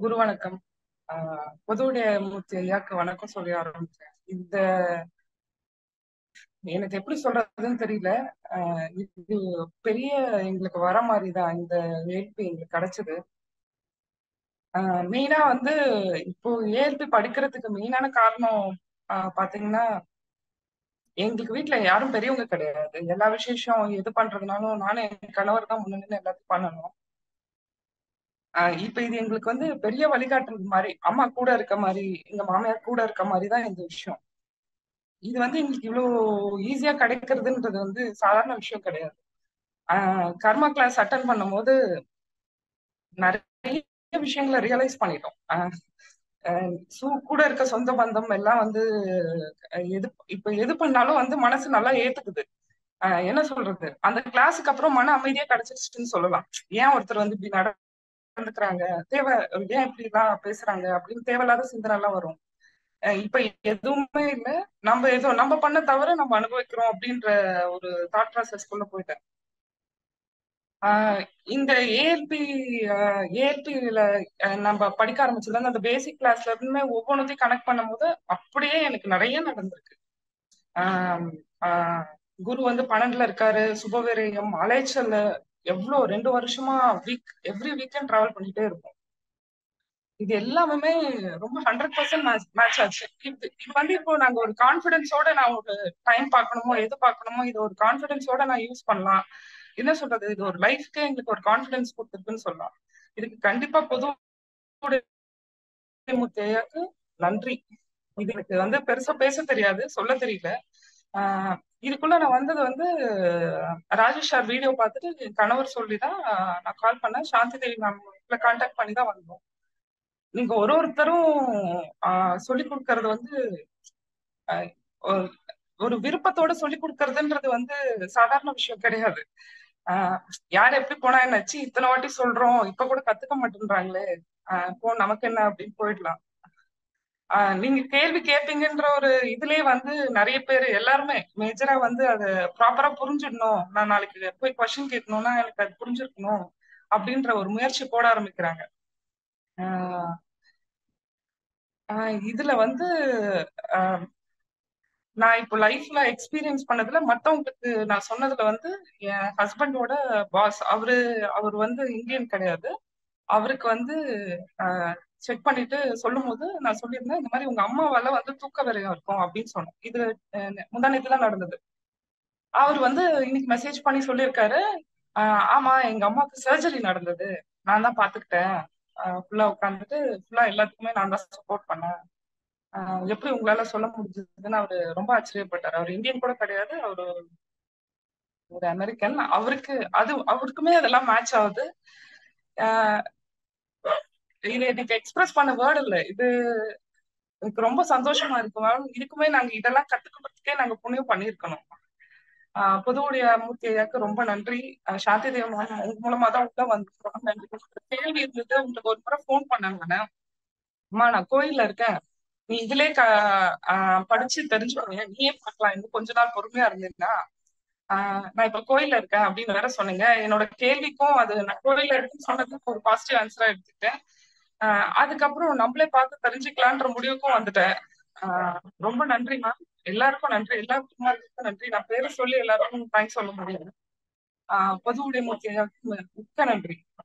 குரு வணக்கம் ஆஹ் பொதுவுடைய மூர்த்தி ஐயாக்கு வணக்கம் சொல்லி ஆரம்பிச்சேன் இந்த எனக்கு எப்படி சொல்றதுன்னு தெரியல ஆஹ் இது பெரிய எங்களுக்கு வர மாதிரிதான் இந்த ஏற்பு எங்களுக்கு கிடைச்சது மெயினா வந்து இப்போ ஏற்பு படிக்கிறதுக்கு மெயினான காரணம் ஆஹ் பாத்தீங்கன்னா எங்களுக்கு வீட்ல யாரும் பெரியவங்க கிடையாது எல்லா விசேஷம் எது பண்றதுனாலும் நானும் என் கணவர் தான் முன்னாடி எல்லாத்தையும் பண்ணணும் ஆஹ் இப்ப இது எங்களுக்கு வந்து பெரிய வழிகாட்டுறது மாதிரி அம்மா கூட இருக்க மாதிரி எங்க மாமியார் கூட இருக்க மாதிரி தான் இந்த விஷயம் இது வந்து எங்களுக்கு இவ்வளவு ஈஸியா கிடைக்கிறதுன்றது வந்து சாதாரண விஷயம் கிடையாது ஆஹ் கர்மா கிளாஸ் அட்டன் பண்ணும்போது நிறைய விஷயங்களை ரியலைஸ் பண்ணிட்டோம் ஆஹ் ஆஹ் சு கூட இருக்க சொந்த பந்தம் எல்லாம் வந்து அஹ் எது இப்ப எது பண்ணாலும் வந்து மனசு நல்லா ஏத்துக்குது ஆஹ் என்ன சொல்றது அந்த கிளாஸுக்கு அப்புறம் மன அமைதியா கிடைச்சிருச்சுன்னு சொல்லலாம் ஏன் ஒருத்தர் வந்து இப்படி நடந்துக்கிறாங்க தேவை ஏன் இப்படி எல்லாம் பேசுறாங்க அப்படின்னு தேவையில்லாத சிந்தனை எல்லாம் வரும் அஹ் இப்ப எதுவுமே இல்ல நம்ம ஏதோ நம்ம பண்ண தவிர நம்ம அனுபவிக்கிறோம் அப்படின்ற ஒரு தாட் ப்ராசஸ்க்குள்ள போயிட்டேன் ஆஹ் இந்த ஏஎல்பி ஏஎல்பில நம்ம படிக்க ஆரம்பிச்சதுல இருந்து அந்த பேசிக் கிளாஸ்ல இருந்துமே ஒவ்வொன்றத்தையும் கனெக்ட் பண்ணும்போது அப்படியே எனக்கு நிறைய நடந்திருக்கு ஆஹ் ஆஹ் குரு வந்து பன்னெண்டுல இருக்காரு சுபவேரியம் அலைச்சல் எவ்வளவு ரெண்டு வருஷமா வீக் எவ்ரி வீக்கெண்ட் டிராவல் பண்ணிட்டே இருக்கும் இது எல்லாமே ரொம்ப ஹண்ட்ரட் பர்சன்ட் மேட்ச் ஆச்சு இது இது வந்து இப்போ நாங்க ஒரு கான்பிடன்ஸோட நான் ஒரு டைம் பார்க்கணுமோ எது பார்க்கணுமோ இது ஒரு கான்பிடன்ஸோட நான் யூஸ் பண்ணலாம் என்ன சொல்றது இது ஒரு லைஃப்க்கே எங்களுக்கு ஒரு கான்பிடன்ஸ் கொடுத்துருக்குன்னு சொல்லலாம் இதுக்கு கண்டிப்பா பொது முத்தையாக்கு நன்றி இது எனக்கு வந்து பெருசா பேச தெரியாது சொல்ல தெரியல ஆஹ் இதுக்குள்ள நான் வந்தது வந்து ராஜேஷ் சார் வீடியோ பார்த்துட்டு என் கணவர் சொல்லிதான் நான் கால் பண்ணேன் சாந்தி தேவி மேம் கான்டாக்ட் பண்ணி தான் வந்தோம் நீங்க ஒரு ஒருத்தரும் ஆஹ் சொல்லி கொடுக்கறது வந்து ஆஹ் ஒரு- ஒரு விருப்பத்தோட சொல்லி கொடுக்கறதுன்றது வந்து சாதாரண விஷயம் கிடையாது ஆஹ் யார் எப்படி போனா என்னாச்சு இத்தனை வாட்டி சொல்றோம் இப்ப கூட கத்துக்க மாட்டேன்றாங்களே ஆஹ் போ நமக்கு என்ன அப்படின்னு போயிடலாம் ஆஹ் நீங்க கேள்வி கேட்பீங்கன்ற ஒரு இதுலயே வந்து நிறைய பேர் எல்லாருமே மேஜரா வந்து அதை ப்ராப்பரா புரிஞ்சிடணும் நான் நாளைக்கு போய் கொஸ்டின் கேட்கணும்னா எனக்கு அது புரிஞ்சிருக்கணும் அப்படின்ற ஒரு முயற்சி போட ஆரம்பிக்கிறாங்க ஆஹ் ஆஹ் இதுல வந்து ஆஹ் நான் இப்போ லைஃப்ல எக்ஸ்பீரியன்ஸ் பண்ணதுல மத்தவங்களுக்கு நான் சொன்னதுல வந்து என் ஹஸ்பண்டோட பாஸ் அவரு அவர் வந்து இந்தியன் கிடையாது அவருக்கு வந்து செக் பண்ணிட்டு சொல்லும் போது நான் சொல்லியிருந்தேன் இந்த மாதிரி உங்க அம்மாவால வந்து தூக்க விரயம் இருக்கும் அப்படின்னு சொன்னேன் இது முந்தானத்துல தான் நடந்தது அவர் வந்து இன்னைக்கு மெசேஜ் பண்ணி சொல்லியிருக்காரு ஆஹ் ஆமா எங்க அம்மாவுக்கு சர்ஜரி நடந்தது நான் தான் பாத்துக்கிட்டேன் ஃபுல்லா உட்காந்துட்டு ஃபுல்லா எல்லாத்துக்குமே நான் தான் சப்போர்ட் பண்ணேன் ஆஹ் எப்படி உங்களால சொல்ல முடிஞ்சதுன்னு அவரு ரொம்ப ஆச்சரியப்பட்டாரு அவர் இந்தியன் கூட கிடையாது அவரு ஒரு அமெரிக்கன் அவருக்கு அது அவருக்குமே அதெல்லாம் மேட்ச் ஆகுது ஆஹ் இது எனக்கு எக்ஸ்பிரஸ் பண்ண வேர்டு இல்ல இது எனக்கு ரொம்ப சந்தோஷமா இருக்கு மேம் இதுக்குமே நாங்க இதெல்லாம் கத்துக்கிறதுக்கே நாங்க புண்ணியம் பண்ணியிருக்கணும் ஆஹ் பொதுவுடைய மூர்த்தி ஐயாக்கு ரொம்ப நன்றி ஆஹ் சாந்தி தேவ் மேம் உங்க மூலமா தான் உள்ள வந்திருக்கோம் நன்றி கேள்வி இருந்தது உங்களுக்கு ஒரு முறை ஃபோன் பண்ணாங்க நானு. அம்மா நான் கோயில்ல இருக்கேன் நீ இதுலயே க ஆஹ் படிச்சு தெரிஞ்சுக்கோங்க நீயே பார்க்கலாம் இன்னும் கொஞ்ச நாள் பொறுமையா இருந்தீங்கன்னா ஆஹ் நான் இப்ப கோயில்ல இருக்கேன் அப்படின்னு வேற சொன்னீங்க என்னோட கேள்விக்கும் அது நான் கோயில்ல இருக்குன்னு சொன்னதுக்கு ஒரு பாசிட்டிவ் ஆன்சரா எடுத்துக்கிட்டேன் ஆஹ் அதுக்கப்புறம் நம்மளே பார்த்து தெரிஞ்சுக்கலான்ற முடிவுக்கும் வந்துட்டேன் ஆஹ் ரொம்ப நன்றி மேம் எல்லாருக்கும் நன்றி எல்லா குமாருக்கும் நன்றி நான் பேரை சொல்லி எல்லாருக்கும் தேங்க்ஸ் சொல்ல முடியாது ஆஹ் பொது உடைமூர்த்தி ஐயாவுக்கு மிக்க நன்றி